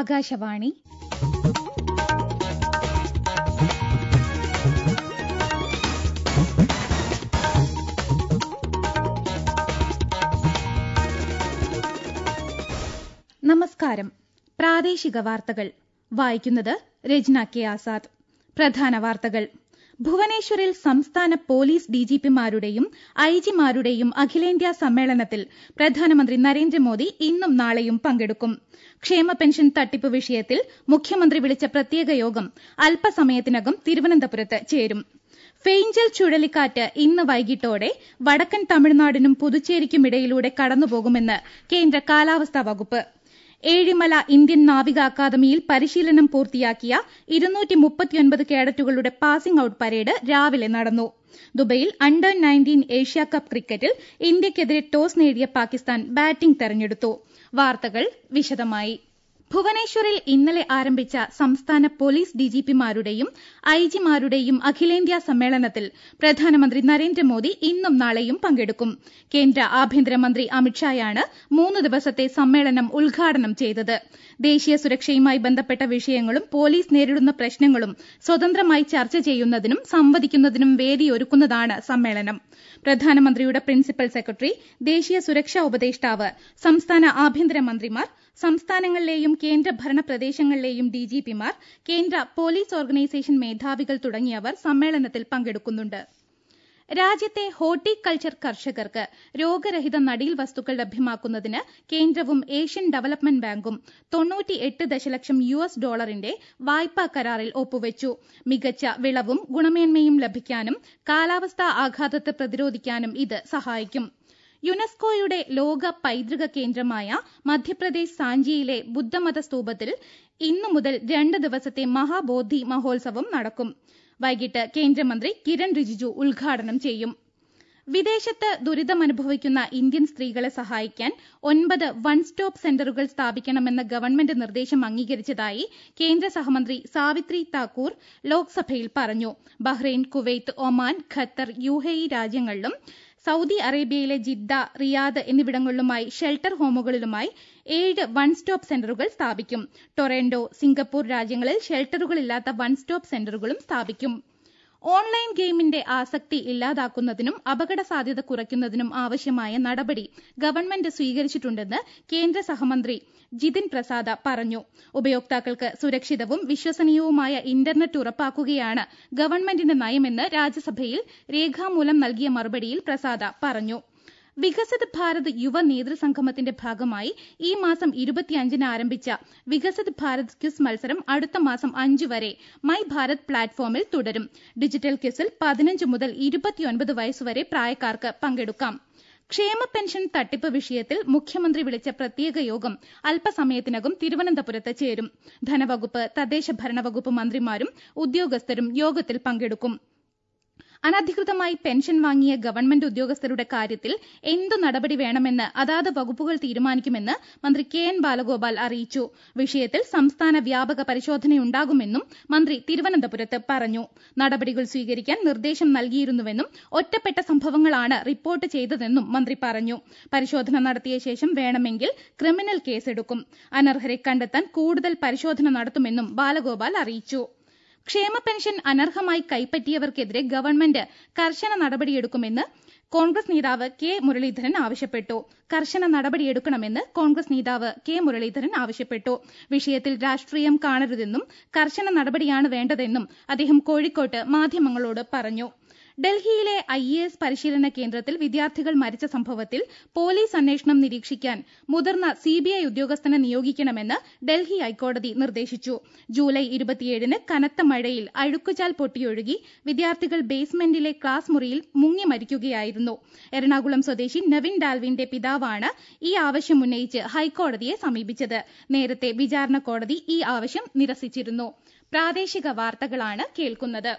ആകാശവാണി നമസ്കാരം പ്രാദേശിക വാർത്തകൾ വായിക്കുന്നത് രജ്ന കെ ആസാദ് പ്രധാന വാർത്തകൾ ഭുവനേശ്വറിൽ സംസ്ഥാന പോലീസ് ഡിജിപിമാരുടെയും ഐജിമാരുടെയും അഖിലേന്ത്യാ സമ്മേളനത്തിൽ പ്രധാനമന്ത്രി നരേന്ദ്രമോദി ഇന്നും നാളെയും പങ്കെടുക്കും ക്ഷേമ പെൻഷൻ തട്ടിപ്പ് വിഷയത്തിൽ മുഖ്യമന്ത്രി വിളിച്ച പ്രത്യേക യോഗം അല്പസമയത്തിനകം തിരുവനന്തപുരത്ത് ചേരും ഫെയ്ഞ്ചൽ ചുഴലിക്കാറ്റ് ഇന്ന് വൈകിട്ടോടെ വടക്കൻ തമിഴ്നാടിനും പുതുച്ചേരിക്കുമിടയിലൂടെ കടന്നുപോകുമെന്ന് കേന്ദ്ര കാലാവസ്ഥാ വകുപ്പ് ഏഴിമല ഇന്ത്യൻ നാവിക അക്കാദമിയിൽ പരിശീലനം പൂർത്തിയാക്കിയ കേഡറ്റുകളുടെ പാസിംഗ് ഔട്ട് പരേഡ് രാവിലെ നടന്നു ദുബൈയിൽ അണ്ടർ നയൻറ്റീൻ ഏഷ്യ കപ്പ് ക്രിക്കറ്റിൽ ഇന്ത്യയ്ക്കെതിരെ ടോസ് നേടിയ പാകിസ്ഥാൻ ബാറ്റിംഗ് തെരഞ്ഞെടുത്തു വാർത്തകൾ വിശദമായി ഭുവനേശ്വറിൽ ഇന്നലെ ആരംഭിച്ച സംസ്ഥാന പോലീസ് ഡിജിപിമാരുടെയും ഐജിമാരുടെയും അഖിലേന്ത്യാ സമ്മേളനത്തിൽ പ്രധാനമന്ത്രി നരേന്ദ്രമോദി ഇന്നും നാളെയും പങ്കെടുക്കും കേന്ദ്ര ആഭ്യന്തരമന്ത്രി അമിത്ഷായാണ് മൂന്ന് ദിവസത്തെ സമ്മേളനം ഉദ്ഘാടനം ചെയ്തത് ദേശീയ സുരക്ഷയുമായി ബന്ധപ്പെട്ട വിഷയങ്ങളും പോലീസ് നേരിടുന്ന പ്രശ്നങ്ങളും സ്വതന്ത്രമായി ചർച്ച ചെയ്യുന്നതിനും സംവദിക്കുന്നതിനും വേദിയൊരുക്കുന്നതാണ് സമ്മേളനം പ്രധാനമന്ത്രിയുടെ പ്രിൻസിപ്പൽ സെക്രട്ടറി ദേശീയ സുരക്ഷാ ഉപദേഷ്ടാവ് സംസ്ഥാന ആഭ്യന്തര മന്ത്രിമാർ സംസ്ഥാനങ്ങളിലെയും കേന്ദ്രഭരണ പ്രദേശങ്ങളിലെയും ഡിജിപിമാർ കേന്ദ്ര പോലീസ് ഓർഗനൈസേഷൻ മേധാവികൾ തുടങ്ങിയവർ സമ്മേളനത്തിൽ പങ്കെടുക്കുന്നുണ്ട് രാജ്യത്തെ ഹോർട്ടികൾച്ചർ കർഷകർക്ക് രോഗരഹിത നടീൽ വസ്തുക്കൾ ലഭ്യമാക്കുന്നതിന് കേന്ദ്രവും ഏഷ്യൻ ഡെവലപ്മെന്റ് ബാങ്കും തൊണ്ണൂറ്റിയെട്ട് ദശലക്ഷം യു എസ് ഡോളറിന്റെ വായ്പാ കരാറിൽ ഒപ്പുവച്ചു മികച്ച വിളവും ഗുണമേന്മയും ലഭിക്കാനും കാലാവസ്ഥാ ആഘാതത്തെ പ്രതിരോധിക്കാനും ഇത് സഹായിക്കും യുനെസ്കോയുടെ ലോക പൈതൃക കേന്ദ്രമായ മധ്യപ്രദേശ് സാഞ്ചിയിലെ ബുദ്ധമത സ്തൂപത്തിൽ ഇന്നു മുതൽ രണ്ട് ദിവസത്തെ മഹാബോധി മഹോത്സവം നടക്കും വൈകിട്ട് കേന്ദ്രമന്ത്രി കിരൺ റിജിജു ഉദ്ഘാടനം ചെയ്യും വിദേശത്ത് ദുരിതമനുഭവിക്കുന്ന ഇന്ത്യൻ സ്ത്രീകളെ സഹായിക്കാൻ ഒൻപത് വൺ സ്റ്റോപ്പ് സെന്ററുകൾ സ്ഥാപിക്കണമെന്ന ഗവൺമെന്റ് നിർദ്ദേശം അംഗീകരിച്ചതായി കേന്ദ്ര സഹമന്ത്രി സാവിത്രി താക്കൂർ ലോക്സഭയിൽ പറഞ്ഞു Bahrain Kuwait Oman Qatar UAE രാജ്യങ്ങളിലും സൌദി അറേബ്യയിലെ ജിദ്ദ റിയാദ് എന്നിവിടങ്ങളിലുമായി ഷെൽട്ടർ ഹോമുകളിലുമായി ഏഴ് വൺ സ്റ്റോപ്പ് സെന്ററുകൾ സ്ഥാപിക്കും ടൊറന്റോ സിംഗപ്പൂർ രാജ്യങ്ങളിൽ ഷെൽട്ടറുകളില്ലാത്ത വൺ സ്റ്റോപ്പ് സെന്ററുകളും സ്ഥാപിക്കും ഓൺലൈൻ ഗെയിമിന്റെ ആസക്തി ഇല്ലാതാക്കുന്നതിനും അപകട സാധ്യത കുറയ്ക്കുന്നതിനും ആവശ്യമായ നടപടി ഗവൺമെന്റ് സ്വീകരിച്ചിട്ടുണ്ടെന്ന് കേന്ദ്ര സഹമന്ത്രി ജിതിൻ പ്രസാദ പറഞ്ഞു ഉപയോക്താക്കൾക്ക് സുരക്ഷിതവും വിശ്വസനീയവുമായ ഇന്റർനെറ്റ് ഉറപ്പാക്കുകയാണ് ഗവൺമെന്റിന്റെ നയമെന്ന് രാജ്യസഭയിൽ രേഖാമൂലം നൽകിയ മറുപടിയിൽ പ്രസാദ പറഞ്ഞു വികസിത് ഭാരത് യുവ നേതൃസംഗമത്തിന്റെ ഭാഗമായി ഈ മാസം ഇരുപത്തിയഞ്ചിന് ആരംഭിച്ച വികസിത് ഭാരത് ക്വിസ് മത്സരം അടുത്ത മാസം അഞ്ച് വരെ മൈ ഭാരത് പ്ലാറ്റ്ഫോമിൽ തുടരും ഡിജിറ്റൽ ക്വിസിൽ പതിനഞ്ച് മുതൽ ഇരുപത്തിയൊൻപത് വയസ്സുവരെ പ്രായക്കാർക്ക് പങ്കെടുക്കാം ക്ഷേമ പെൻഷൻ തട്ടിപ്പ് വിഷയത്തിൽ മുഖ്യമന്ത്രി വിളിച്ച പ്രത്യേക യോഗം അല്പസമയത്തിനകം തിരുവനന്തപുരത്ത് ചേരും ധനവകുപ്പ് തദ്ദേശ ഭരണവകുപ്പ് മന്ത്രിമാരും ഉദ്യോഗസ്ഥരും യോഗത്തിൽ പങ്കെടുക്കും അനധികൃതമായി പെൻഷൻ വാങ്ങിയ ഗവൺമെന്റ് ഉദ്യോഗസ്ഥരുടെ കാര്യത്തിൽ എന്തു നടപടി വേണമെന്ന് അതാത് വകുപ്പുകൾ തീരുമാനിക്കുമെന്ന് മന്ത്രി കെ എൻ ബാലഗോപാൽ അറിയിച്ചു വിഷയത്തിൽ സംസ്ഥാന വ്യാപക പരിശോധനയുണ്ടാകുമെന്നും മന്ത്രി തിരുവനന്തപുരത്ത് പറഞ്ഞു നടപടികൾ സ്വീകരിക്കാൻ നിർദ്ദേശം നൽകിയിരുന്നുവെന്നും ഒറ്റപ്പെട്ട സംഭവങ്ങളാണ് റിപ്പോർട്ട് ചെയ്തതെന്നും മന്ത്രി പറഞ്ഞു പരിശോധന നടത്തിയ ശേഷം വേണമെങ്കിൽ ക്രിമിനൽ കേസെടുക്കും അനർഹരെ കണ്ടെത്താൻ കൂടുതൽ പരിശോധന നടത്തുമെന്നും ബാലഗോപാൽ അറിയിച്ചു ക്ഷേമ പെൻഷൻ അനർഹമായി കൈപ്പറ്റിയവർക്കെതിരെ ഗവൺമെന്റ് കർശന നടപടിയെടുക്കുമെന്ന് കോൺഗ്രസ് നേതാവ് കെ മുരളീധരൻ ആവശ്യപ്പെട്ടു കർശന നടപടിയെടുക്കണമെന്ന് കോൺഗ്രസ് നേതാവ് കെ മുരളീധരൻ ആവശ്യപ്പെട്ടു വിഷയത്തിൽ രാഷ്ട്രീയം കാണരുതെന്നും കർശന നടപടിയാണ് വേണ്ടതെന്നും അദ്ദേഹം കോഴിക്കോട്ട് മാധ്യമങ്ങളോട് പറഞ്ഞു ഡൽഹിയിലെ ഐ എ എസ് പരിശീലന കേന്ദ്രത്തിൽ വിദ്യാർത്ഥികൾ മരിച്ച സംഭവത്തിൽ പോലീസ് അന്വേഷണം നിരീക്ഷിക്കാൻ മുതിർന്ന സിബിഐ ഉദ്യോഗസ്ഥനെ നിയോഗിക്കണമെന്ന് ഡൽഹി ഹൈക്കോടതി നിർദ്ദേശിച്ചു ജൂലൈ ഇരുപത്തിയേഴിന് കനത്ത മഴയിൽ അഴുക്കുചാൽ പൊട്ടിയൊഴുകി വിദ്യാർത്ഥികൾ ബേസ്മെന്റിലെ ക്ലാസ് മുറിയിൽ മുങ്ങി മരിക്കുകയായിരുന്നു എറണാകുളം സ്വദേശി നവിൻ ഡാൽവിന്റെ പിതാവാണ് ഈ ആവശ്യം ഉന്നയിച്ച് ഹൈക്കോടതിയെ സമീപിച്ചത് നേരത്തെ വിചാരണ കോടതി ഈ ആവശ്യം നിരസിച്ചിരുന്നു പ്രാദേശിക വാർത്തകളാണ് കേൾക്കുന്നത്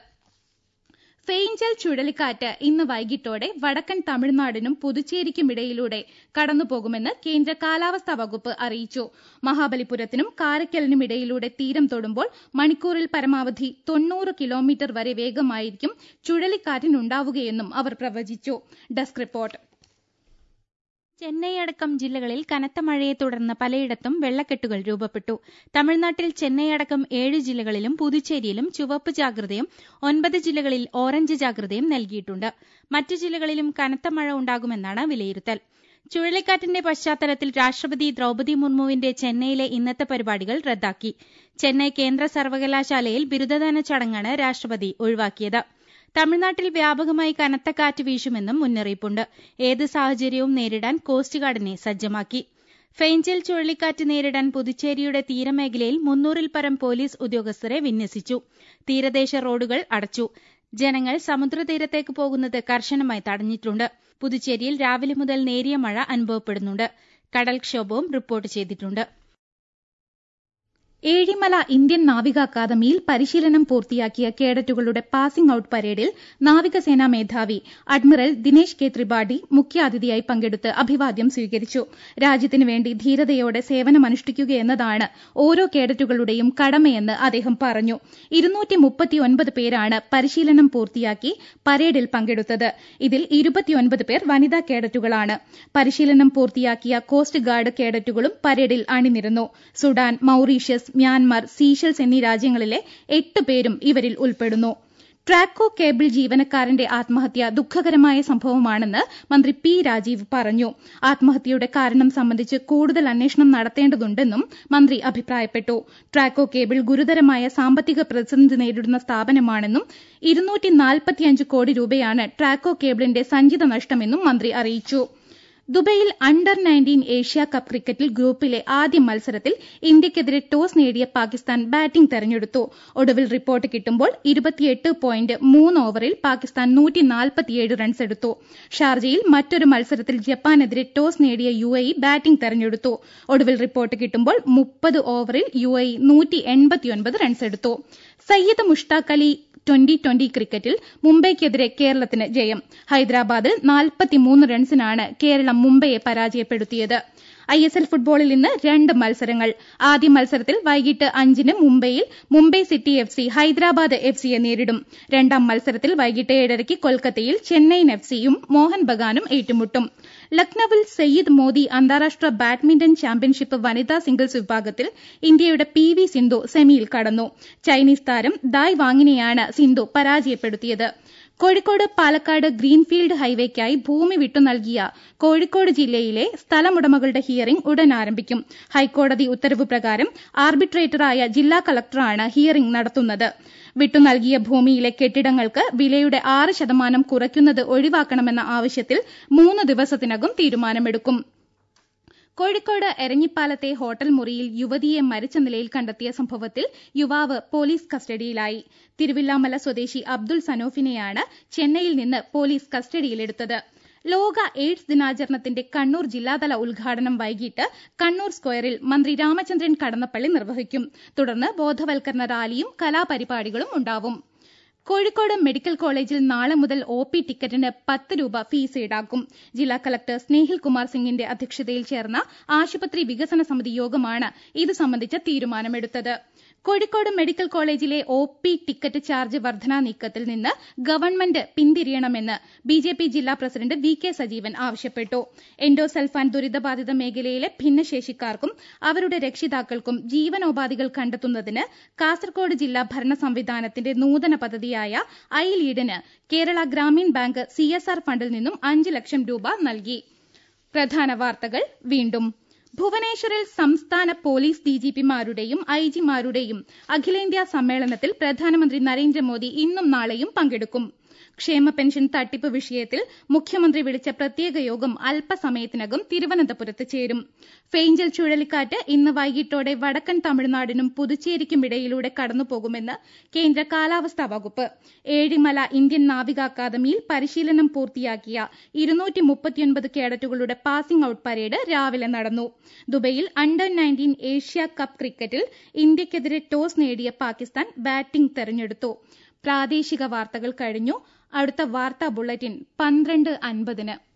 ഫെയ്ഞ്ചൽ ചുഴലിക്കാറ്റ് ഇന്ന് വൈകിട്ടോടെ വടക്കൻ തമിഴ്നാടിനും പുതുച്ചേരിക്കുമിടയിലൂടെ കടന്നുപോകുമെന്ന് കേന്ദ്ര കാലാവസ്ഥാ വകുപ്പ് അറിയിച്ചു മഹാബലിപുരത്തിനും കാരയ്ക്കലിനും ഇടയിലൂടെ തീരം തൊടുമ്പോൾ മണിക്കൂറിൽ പരമാവധി തൊണ്ണൂറ് കിലോമീറ്റർ വരെ വേഗമായിരിക്കും ചുഴലിക്കാറ്റിനുണ്ടാവുകയെന്നും അവർ പ്രവചിച്ചു ഡെസ്ക് റിപ്പോർട്ട് ചെന്നൈ അടക്കം ജില്ലകളിൽ കനത്ത മഴയെ തുടർന്ന് പലയിടത്തും വെള്ളക്കെട്ടുകൾ രൂപപ്പെട്ടു തമിഴ്നാട്ടിൽ ചെന്നൈ അടക്കം ഏഴ് ജില്ലകളിലും പുതുച്ചേരിയിലും ചുവപ്പ് ജാഗ്രതയും ഒൻപത് ജില്ലകളിൽ ഓറഞ്ച് ജാഗ്രതയും നൽകിയിട്ടുണ്ട് മറ്റ് ജില്ലകളിലും കനത്ത മഴ ഉണ്ടാകുമെന്നാണ് വിലയിരുത്തൽ ചുഴലിക്കാറ്റിന്റെ പശ്ചാത്തലത്തിൽ രാഷ്ട്രപതി ദ്രൌപതി മുർമുവിന്റെ ചെന്നൈയിലെ ഇന്നത്തെ പരിപാടികൾ റദ്ദാക്കി ചെന്നൈ കേന്ദ്ര സർവകലാശാലയിൽ ബിരുദദാന ചടങ്ങാണ് രാഷ്ട്രപതി ഒഴിവാക്കിയത് തമിഴ്നാട്ടിൽ വ്യാപകമായി കനത്ത കാറ്റ് വീശുമെന്നും മുന്നറിയിപ്പുണ്ട് ഏത് സാഹചര്യവും നേരിടാൻ കോസ്റ്റ് ഗാർഡിനെ സജ്ജമാക്കി ഫെയ്ഞ്ചൽ ചുഴലിക്കാറ്റ് നേരിടാൻ പുതുച്ചേരിയുടെ തീരമേഖലയിൽ മുന്നൂറിൽ പരം പോലീസ് ഉദ്യോഗസ്ഥരെ വിന്യസിച്ചു തീരദേശ റോഡുകൾ അടച്ചു ജനങ്ങൾ സമുദ്രതീരത്തേക്ക് പോകുന്നത് കർശനമായി തടഞ്ഞിട്ടുണ്ട് പുതുച്ചേരിയിൽ രാവിലെ മുതൽ നേരിയ മഴ അനുഭവപ്പെടുന്നുണ്ട് കടൽക്ഷോഭവും റിപ്പോർട്ട് ചെയ്തിട്ടുണ്ട് ഏഴിമല ഇന്ത്യൻ നാവിക അക്കാദമിയിൽ പരിശീലനം പൂർത്തിയാക്കിയ കേഡറ്റുകളുടെ പാസിംഗ് ഔട്ട് പരേഡിൽ നാവികസേനാ മേധാവി അഡ്മിറൽ ദിനേശ് കെ ത്രിപാഠി മുഖ്യാതിഥിയായി പങ്കെടുത്ത് അഭിവാദ്യം സ്വീകരിച്ചു രാജ്യത്തിനു വേണ്ടി ധീരതയോടെ സേവനമനുഷ്ഠിക്കുകയെന്നതാണ് ഓരോ കേഡറ്റുകളുടെയും കടമയെന്ന് അദ്ദേഹം പറഞ്ഞു പേരാണ് പരിശീലനം പൂർത്തിയാക്കി പരേഡിൽ പങ്കെടുത്തത് ഇതിൽ ഇരുപത്തിയൊൻപത് പേർ വനിതാ കേഡറ്റുകളാണ് പരിശീലനം പൂർത്തിയാക്കിയ കോസ്റ്റ് ഗാർഡ് കേഡറ്റുകളും പരേഡിൽ അണിനിരന്നു സുഡാൻ മൌറീഷ്യസ് മ്യാൻമർ സീഷൽസ് എന്നീ രാജ്യങ്ങളിലെ എട്ട് പേരും ഇവരിൽ ഉൾപ്പെടുന്നു ട്രാക്കോ കേബിൾ ജീവനക്കാരന്റെ ആത്മഹത്യ ദുഃഖകരമായ സംഭവമാണെന്ന് മന്ത്രി പി രാജീവ് പറഞ്ഞു ആത്മഹത്യയുടെ കാരണം സംബന്ധിച്ച് കൂടുതൽ അന്വേഷണം നടത്തേണ്ടതുണ്ടെന്നും മന്ത്രി അഭിപ്രായപ്പെട്ടു ട്രാക്കോ കേബിൾ ഗുരുതരമായ സാമ്പത്തിക പ്രതിസന്ധി നേരിടുന്ന സ്ഥാപനമാണെന്നും കോടി രൂപയാണ് ട്രാക്കോ കേബിളിന്റെ സഞ്ചിത നഷ്ടമെന്നും മന്ത്രി അറിയിച്ചു ദുബൈയിൽ അണ്ടർ നയൻറ്റീൻ ഏഷ്യ കപ്പ് ക്രിക്കറ്റിൽ ഗ്രൂപ്പിലെ ആദ്യ മത്സരത്തിൽ ഇന്ത്യയ്ക്കെതിരെ ടോസ് നേടിയ പാകിസ്ഥാൻ ബാറ്റിംഗ് തെരഞ്ഞെടുത്തു ഒടുവിൽ റിപ്പോർട്ട് കിട്ടുമ്പോൾ ഇരുപത്തിയെട്ട് പോയിന്റ് മൂന്ന് ഓവറിൽ പാകിസ്ഥാൻ നൂറ്റിനാൽപ്പത്തിയേഴ് റൺസ് എടുത്തു ഷാർജയിൽ മറ്റൊരു മത്സരത്തിൽ ജപ്പാനെതിരെ ടോസ് നേടിയ യു എ ബാറ്റിംഗ് തെരഞ്ഞെടുത്തു ഒടുവിൽ റിപ്പോർട്ട് കിട്ടുമ്പോൾ മുപ്പത് ഓവറിൽ യു എ നൂറ്റി എൺപത്തിയൊൻപത് റൺസ് എടുത്തു സയ്യിദ് മുഷ്താഖ് അലി ട്വന്റി ട്വന്റി ക്രിക്കറ്റിൽ മുംബൈക്കെതിരെ കേരളത്തിന് ജയം ഹൈദരാബാദിൽ നാൽപ്പത്തിമൂന്ന് റൺസിനാണ് കേരളം മുംബൈയെ പരാജയപ്പെടുത്തിയത് ഐ എസ് എൽ ഫുട്ബോളിൽ ഇന്ന് രണ്ട് മത്സരങ്ങൾ ആദ്യ മത്സരത്തിൽ വൈകിട്ട് അഞ്ചിന് മുംബൈയിൽ Mumbai city F C Hyderabad F സിയെ നേരിടും രണ്ടാം മത്സരത്തിൽ വൈകിട്ട് ഏഴരയ്ക്ക് കൊൽക്കത്തയിൽ ചെന്നൈയിൻ എഫ് സിയും മോഹൻ ബഗാനും ഏറ്റുമുട്ടും ലക്നൌവിൽ സയ്യിദ് മോദി അന്താരാഷ്ട്ര ബാഡ്മിന്റൺ ചാമ്പ്യൻഷിപ്പ് വനിതാ സിംഗിൾസ് വിഭാഗത്തിൽ ഇന്ത്യയുടെ പി വി സിന്ധു സെമിയിൽ കടന്നു ചൈനീസ് താരം ദായ് വാങ്ങിനെയാണ് സിന്ധു പരാജയപ്പെടുത്തിയത് കോഴിക്കോട് പാലക്കാട് ഗ്രീൻഫീൽഡ് ഹൈവേക്കായി ഭൂമി വിട്ടു നൽകിയ കോഴിക്കോട് ജില്ലയിലെ സ്ഥലമുടമകളുടെ ഹിയറിംഗ് ഉടൻ ആരംഭിക്കും ഹൈക്കോടതി ഉത്തരവ് പ്രകാരം ആർബിട്രേറ്ററായ ജില്ലാ കളക്ടറാണ് ഹിയറിംഗ് നടത്തുന്നത് വിട്ടു നൽകിയ ഭൂമിയിലെ കെട്ടിടങ്ങൾക്ക് വിലയുടെ ആറ് ശതമാനം കുറയ്ക്കുന്നത് ഒഴിവാക്കണമെന്ന ആവശ്യത്തിൽ മൂന്ന് ദിവസത്തിനകം തീരുമാനമെടുക്കും കോഴിക്കോട് എരഞ്ഞിപ്പാലത്തെ ഹോട്ടൽ മുറിയിൽ യുവതിയെ മരിച്ച നിലയിൽ കണ്ടെത്തിയ സംഭവത്തിൽ യുവാവ് പോലീസ് കസ്റ്റഡിയിലായി തിരുവില്ലാമല സ്വദേശി അബ്ദുൾ സനോഫിനെയാണ് ചെന്നൈയിൽ നിന്ന് പോലീസ് കസ്റ്റഡിയിലെടുത്തത് ലോക എയ്ഡ്സ് ദിനാചരണത്തിന്റെ കണ്ണൂർ ജില്ലാതല ഉദ്ഘാടനം വൈകിട്ട് കണ്ണൂർ സ്ക്വയറിൽ മന്ത്രി രാമചന്ദ്രൻ കടന്നപ്പള്ളി നിർവഹിക്കും തുടർന്ന് ബോധവൽക്കരണ റാലിയും കലാപരിപാടികളും ഉണ്ടാവും കോഴിക്കോട് മെഡിക്കൽ കോളേജിൽ നാളെ മുതൽ ഒ പി ടിക്കറ്റിന് പത്ത് രൂപ ഫീസ് ഈടാക്കും ജില്ലാ കളക്ടർ സ്നേഹിൽ കുമാർ സിംഗിന്റെ അധ്യക്ഷതയിൽ ചേർന്ന ആശുപത്രി വികസന സമിതി യോഗമാണ് ഇത് സംബന്ധിച്ച തീരുമാനമെടുത്തത് കോഴിക്കോട് മെഡിക്കൽ കോളേജിലെ ഒ പി ടിക്കറ്റ് ചാർജ് വർധനാ നീക്കത്തിൽ നിന്ന് ഗവൺമെന്റ് പിന്തിരിയണമെന്ന് ബി ജെ പി ജില്ലാ പ്രസിഡന്റ് വി കെ സജീവൻ ആവശ്യപ്പെട്ടു എൻഡോസൾഫാൻ ദുരിതബാധിത മേഖലയിലെ ഭിന്നശേഷിക്കാർക്കും അവരുടെ രക്ഷിതാക്കൾക്കും ജീവനോപാധികൾ കണ്ടെത്തുന്നതിന് കാസർകോട് ജില്ലാ ഭരണ സംവിധാനത്തിന്റെ നൂതന പദ്ധതിയായ ഐ ലീഡിന് Kerala Gramin bank C S R ഫണ്ടിൽ നിന്നും അഞ്ച് ലക്ഷം രൂപ നൽകി പ്രധാന വാർത്തകൾ വീണ്ടും ഭുവനേശ്വറിൽ സംസ്ഥാന പോലീസ് ഡിജിപിമാരുടെയും ഐജിമാരുടെയും അഖിലേന്ത്യാ സമ്മേളനത്തിൽ പ്രധാനമന്ത്രി നരേന്ദ്രമോദി ഇന്നും നാളെയും പങ്കെടുക്കും ക്ഷേമ പെൻഷൻ തട്ടിപ്പ് വിഷയത്തിൽ മുഖ്യമന്ത്രി വിളിച്ച പ്രത്യേക യോഗം അല്പസമയത്തിനകം തിരുവനന്തപുരത്ത് ചേരും ഫെയ്ഞ്ചൽ ചുഴലിക്കാറ്റ് ഇന്ന് വൈകിട്ടോടെ വടക്കൻ തമിഴ്നാടിനും പുതുച്ചേരിക്കുമിടയിലൂടെ കടന്നുപോകുമെന്ന് കേന്ദ്ര കാലാവസ്ഥാ വകുപ്പ് ഏഴിമല ഇന്ത്യൻ നാവിക അക്കാദമിയിൽ പരിശീലനം പൂർത്തിയാക്കിയ ഇരുന്നൂറ്റി മുപ്പത്തിയൊൻപത് കേഡറ്റുകളുടെ പാസിംഗ് ഔട്ട് പരേഡ് രാവിലെ നടന്നു ദുബൈയിൽ അണ്ടർ നയൻറ്റീൻ ഏഷ്യ കപ്പ് ക്രിക്കറ്റിൽ ഇന്ത്യയ്ക്കെതിരെ ടോസ് നേടിയ പാകിസ്ഥാൻ ബാറ്റിംഗ് തെരഞ്ഞെടുത്തു പ്രാദേശിക വാർത്തകൾ കഴിഞ്ഞു അടുത്ത വാർത്താ ബുള്ളറ്റിൻ പന്ത്രണ്ട് അൻപതിന്